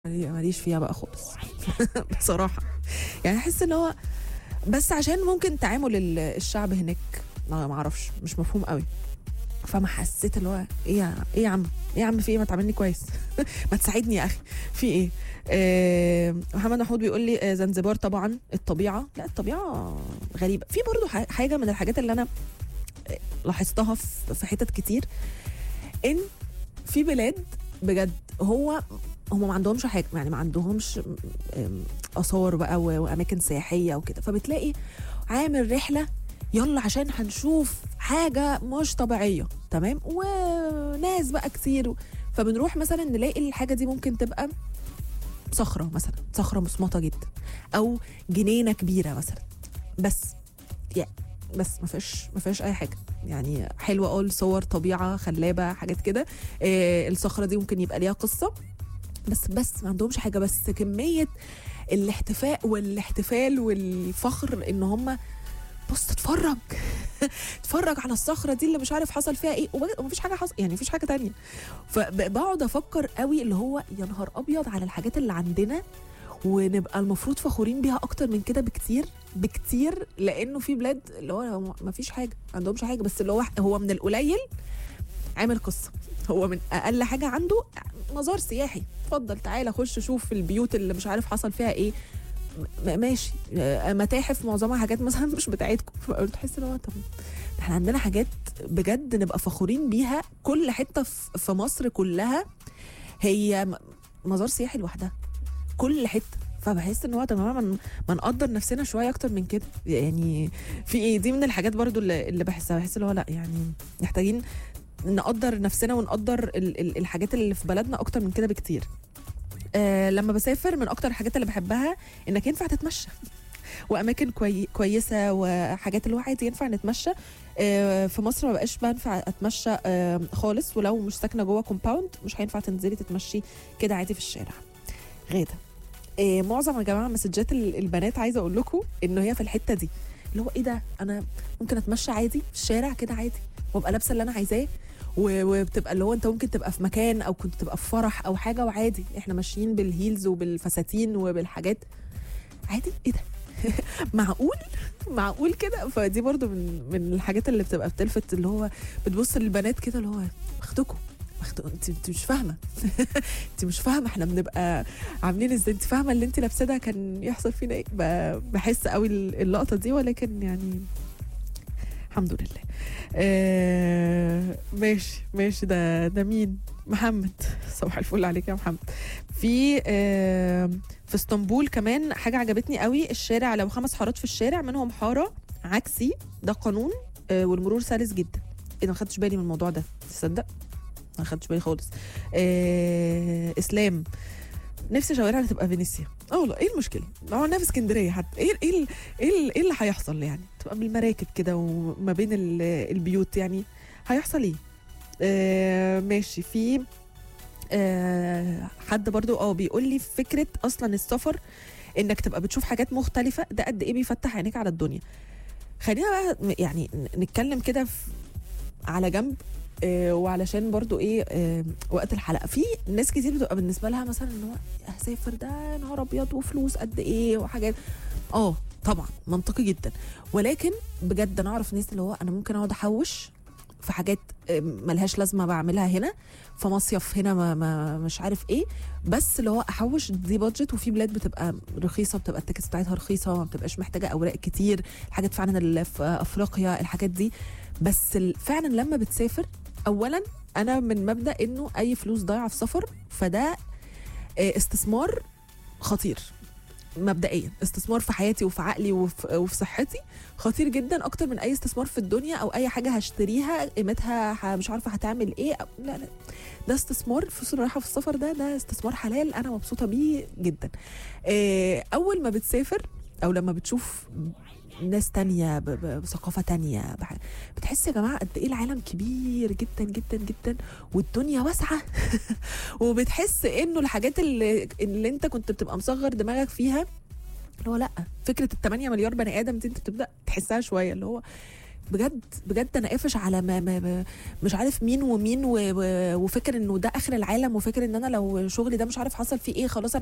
ماليش فيها بقى خالص بصراحه يعني احس ان هو بس عشان ممكن تعامل ال- الشعب هناك ما ما اعرفش مش مفهوم قوي فما حسيت اللي هو ايه يا ايه يا عم ايه يا عم في ايه ما تعاملني كويس ما تساعدني يا اخي في ايه آه محمد محمود بيقول لي آه زنزبار طبعا الطبيعه لا الطبيعه غريبه في برضو ح- حاجه من الحاجات اللي انا آه، لاحظتها في في حتت كتير ان في بلاد بجد هو هم ما عندهمش حاجه يعني ما عندهمش أم، اثار بقى و- واماكن سياحيه وكده فبتلاقي عامل رحله يلا عشان هنشوف حاجه مش طبيعيه تمام وناس بقى كتير و- فبنروح مثلا نلاقي الحاجه دي ممكن تبقى صخره مثلا صخره مصمطه جدا او جنينه كبيره مثلا بس يعني بس ما فيهاش ما فيهاش اي حاجه يعني حلوه اه صور طبيعه خلابه حاجات كده آه الصخره دي ممكن يبقى ليها قصه بس بس ما عندهمش حاجه بس كميه الاحتفاء والاحتفال والفخر ان هم بص تتفرج اتفرج على الصخره دي اللي مش عارف حصل فيها ايه وبجد- ومفيش حاجه حصل يعني مفيش حاجه تانية فبقعد افكر قوي اللي هو يا نهار ابيض على الحاجات اللي عندنا ونبقى المفروض فخورين بيها اكتر من كده بكتير بكتير لانه في بلاد اللي هو ما فيش حاجه ما عندهمش حاجه بس اللي هو هو من القليل عامل قصه هو من اقل حاجه عنده مزار سياحي اتفضل تعالى خش شوف البيوت اللي مش عارف حصل فيها ايه م- ماشي آه، متاحف معظمها حاجات مثلا مش بتاعتكم تحس ان هو طب احنا عندنا حاجات بجد نبقى فخورين بيها كل حته في في مصر كلها هي م- مزار سياحي لوحدها كل حته فبحس ان هو طب ما من- ما نقدر نفسنا شويه اكتر من كده يعني في ايه دي من الحاجات برضو اللي, اللي بحسها بحس اللي هو لا يعني محتاجين نقدر نفسنا ونقدر ال- ال- الحاجات اللي في بلدنا اكتر من كده بكتير آه لما بسافر من اكتر الحاجات اللي بحبها انك ينفع تتمشى واماكن كوي كويسه وحاجات اللي هو عادي ينفع نتمشى آه في مصر ما بقاش بنفع اتمشى آه خالص ولو مش ساكنه جوه كومباوند مش هينفع تنزلي تتمشي كده عادي في الشارع غاده آه معظم يا جماعه مسجات ال- البنات عايزه اقول لكم ان هي في الحته دي اللي هو ايه ده انا ممكن اتمشى عادي في الشارع كده عادي وابقى لابسه اللي انا عايزاه و- وبتبقى اللي هو انت ممكن تبقى في مكان او كنت تبقى في فرح او حاجه وعادي احنا ماشيين بالهيلز وبالفساتين وبالحاجات عادي ايه ده معقول معقول كده فدي برضو من من الحاجات اللي بتبقى بتلفت اللي هو بتبص للبنات كده اللي هو واخدكم واخدكم انت انت مش فاهمه انت مش فاهمه احنا بنبقى عاملين ازاي انت فاهمه اللي انت لابساه ده كان يحصل فينا ايه ب- بحس قوي اللقطه دي ولكن يعني الحمد لله آه ماشي ماشي ده ده مين محمد صباح الفل عليك يا محمد في آه في اسطنبول كمان حاجه عجبتني قوي الشارع لو خمس حارات في الشارع منهم حاره عكسي ده قانون آه والمرور سلس جدا ايه ده ما خدتش بالي من الموضوع ده تصدق ما خدتش بالي خالص آه اسلام نفسي شوارعنا تبقى فينيسيا اه والله ايه المشكله لو عملناها في اسكندريه حتى ايه ايه ال- ايه ال- ايه اللي هيحصل يعني تبقى بالمراكب كده وما بين ال- البيوت يعني هيحصل ايه آه ماشي في آه حد برضو اه بيقول لي فكره اصلا السفر انك تبقى بتشوف حاجات مختلفه ده قد ايه بيفتح عينيك على الدنيا خلينا بقى م- يعني ن- نتكلم كده في- على جنب آه وعلشان برضو ايه آه وقت الحلقه في ناس كتير بتبقى بالنسبه لها مثلا ان هو هسافر ده نهار ابيض وفلوس قد ايه وحاجات اه طبعا منطقي جدا ولكن بجد انا اعرف ناس اللي هو انا ممكن اقعد احوش في حاجات آه، ملهاش لازمه بعملها هنا في مصيف هنا ما, ما مش عارف ايه بس اللي هو احوش دي بادجت وفي بلاد بتبقى رخيصه بتبقى التيكتس بتاعتها رخيصه ما بتبقاش محتاجه اوراق كتير الحاجات فعلا اللي في افريقيا الحاجات دي بس ال- فعلا لما بتسافر اولا انا من مبدا انه اي فلوس ضايعه في سفر فده آه، استثمار خطير مبدئيا استثمار في حياتي وفي عقلي وفي, وفي صحتي خطير جدا اكتر من اي استثمار في الدنيا او اي حاجه هشتريها قيمتها ه- مش عارفه هتعمل ايه أو لا لا ده استثمار الفلوس اللي رايحه في السفر ده ده استثمار حلال انا مبسوطه بيه جدا آه، اول ما بتسافر او لما بتشوف ناس تانية ب- ب- بثقافة تانية بح- بتحس يا جماعة قد ايه العالم كبير جدا جدا جدا والدنيا واسعة وبتحس انه الحاجات اللي, اللي انت كنت بتبقى مصغر دماغك فيها اللي هو لا فكرة ال 8 مليار بني ادم دي انت بتبدأ تحسها شوية اللي هو بجد بجد انا قافش على ما, ما, ما مش عارف مين ومين و و وفكر انه ده اخر العالم وفكر ان انا لو شغلي ده مش عارف حصل فيه ايه خلاص